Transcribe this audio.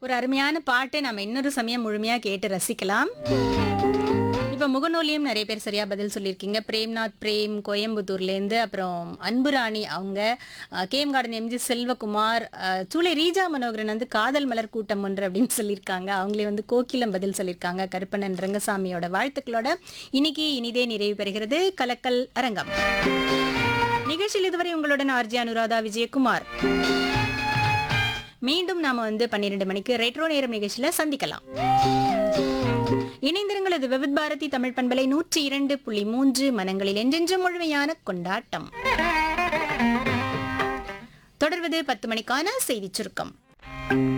ஒரு அருமையான பாட்டை நம்ம இன்னொரு சமயம் முழுமையா கேட்டு ரசிக்கலாம் இப்ப முகநூலியும் நிறைய பேர் சரியா பதில் சொல்லியிருக்கீங்க பிரேம்நாத் பிரேம் கோயம்புத்தூர்ல இருந்து அப்புறம் அன்புராணி அவங்க அஹ், கேஎம் கார்டன் எம்ஜி செல்வகுமார் அஹ், சூளை ரீஜா மனோகரன் வந்து காதல் மலர் கூட்டம் ஒன்று அப்படின்னு சொல்லியிருக்காங்க அவங்களே வந்து கோகிலம் பதில் சொல்லியிருக்காங்க கருப்பண்ணன் ரங்கசாமியோட வாழ்த்துக்களோட இன்னைக்கு இனிதே நிறைவு பெறுகிறது கலக்கல் அரங்கம் நிகழ்ச்சியில் இதுவரை உங்களுடன் ஆர்ஜி அனுராதா விஜயகுமார் மீண்டும் நாம வந்து பன்னிரண்டு மணிக்கு ரெட்ரோ நேரம் நிகழ்ச்சியில சந்திக்கலாம் இணைந்திருங்கள் இது விவித் பாரதி தமிழ் பண்பலை நூற்றி இரண்டு புள்ளி மூன்று மனங்களில் என்றென்றும் முழுமையான கொண்டாட்டம் தொடர்வது பத்து மணிக்கான செய்திச் சுருக்கம்